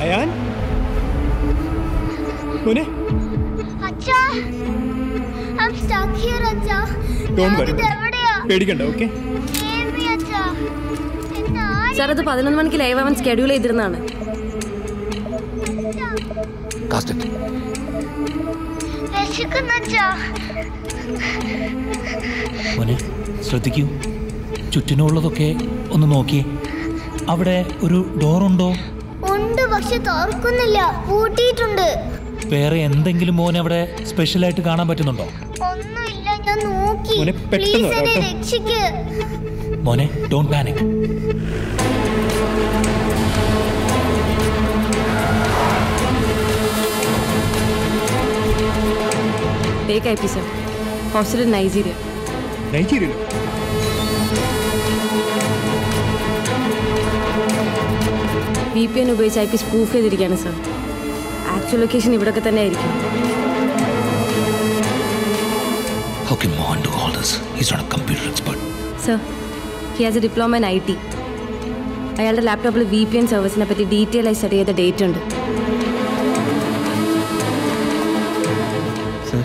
അയാൻ മോനെ അച്ഛാ I'm stuck here, അച്ഛാ. ഡോണ്ട് വരി ഞാനിത് എവിടെയാ? പേടിക്കണ്ട ഓക്കെ Save me, അച്ഛാ. എന്നെ ആരും സാർ അത് പതിനൊന്ന് മണിക്ക് ലൈവ് അവൻ സ്കെഡ്യൂൾ ചെയ്തിരുന്നതാണ് രക്ഷിക്കുന്നു, അച്ഛാ. മോനെ ശ്രദ്ധിക്കൂ ചുറ്റിനുള്ളതൊക്കെ ഒന്ന് നോക്കിയേ അവിടെ ഒരു ഡോറുണ്ടോ ഉണ്ട് പക്ഷെ തുറക്കുന്നില്ല പൂട്ടിയിട്ടുണ്ട് വേറെ എന്തെങ്കിലും മോനെ അവിടെ സ്പെഷ്യലായിട്ട് കാണാൻ പറ്റുന്നുണ്ടോ ഒന്നുമില്ല ഞാൻ നോക്കി മോനെ, പെട്ടെന്ന് പ്ലീസ് എന്നെ വരാട്ടോ. രക്ഷിക്ക് മോനെ don't panic take I P sir hostel Nigeria നൈജീരിയയിലോ വി പി എൻ ഉപയോഗിച്ച് ഐ പി സ്പൂഫ് ചെയ്തിരിക്കുകയാണ് സർ ആക്ച്വൽ ലൊക്കേഷൻ ഇവിടെയൊക്കെ തന്നെ ആയിരിക്കും How can Mohan do all this? He's not a computer expert. Sir he has a diploma in I T അയാളുടെ ലാപ്ടോപ്പിൽ V P N സർവീസിനെ പറ്റി detail ആയി study ചെയ്ത ഡേറ്റ് ഉണ്ട് സർ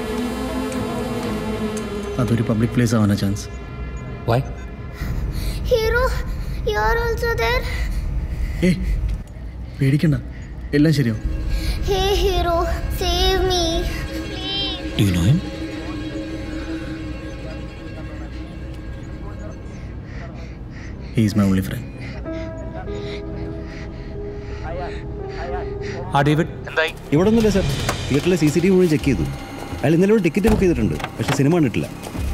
അതൊരു പബ്ലിക് പ്ലേസ് ആവാനാ chance why hero you are also there ഏ പേടിക്കണ്ട എല്ലാം ശരിയാവും hey hero save me Do you know him? He's my only friend ആ ഡേവിഡ് എന്തായി ഇവിടെ ഒന്നുമില്ല സാർ തിയേറ്ററിലെ സി സി ടി വി മുഴുവൻ ചെക്ക് ചെയ്തു അയാൾ ഇന്നലെ ഒരു ടിക്കറ്റ് ബുക്ക് ചെയ്തിട്ടുണ്ട് പക്ഷേ സിനിമ കണ്ടിട്ടില്ല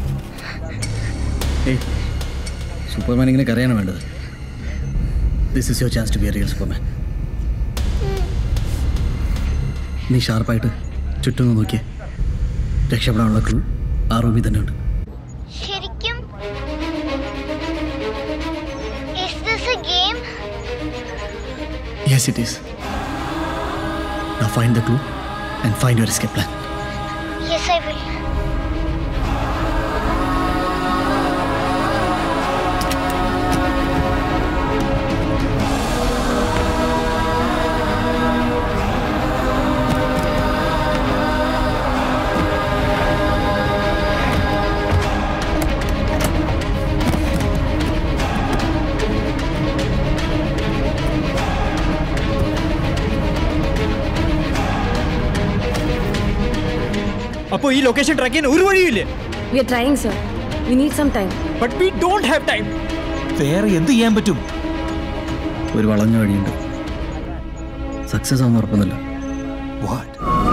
ഏയ് സൂപ്പർമാൻ ഇങ്ങനെ കരയാണ് വേണ്ടത് this is your chance to be a real Superman നീ ഷാർപ്പായിട്ട് ചുറ്റും നോക്കിയേ രക്ഷപ്പെടാനുള്ള ക്ലൂ ആ റൂമിൽ തന്നെ ഉണ്ട് ശരിക്കും Is this a game? Yes it is Now find the clue and find your escape plan. Yes, I will. അപ്പോൾ ഈ ലൊക്കേഷൻ ട്രാക്ക് ചെയ്യാൻ ഒരു വഴിയില്ലേ we are trying sir we need some time but we don't have time വേറെ എന്ത് ചെയ്യാൻ പറ്റും ഒരു വളഞ്ഞ വഴിയുണ്ട് സക്സസ് ആവുന്ന ഉറപ്പൊന്നുമില്ല വാട്ട്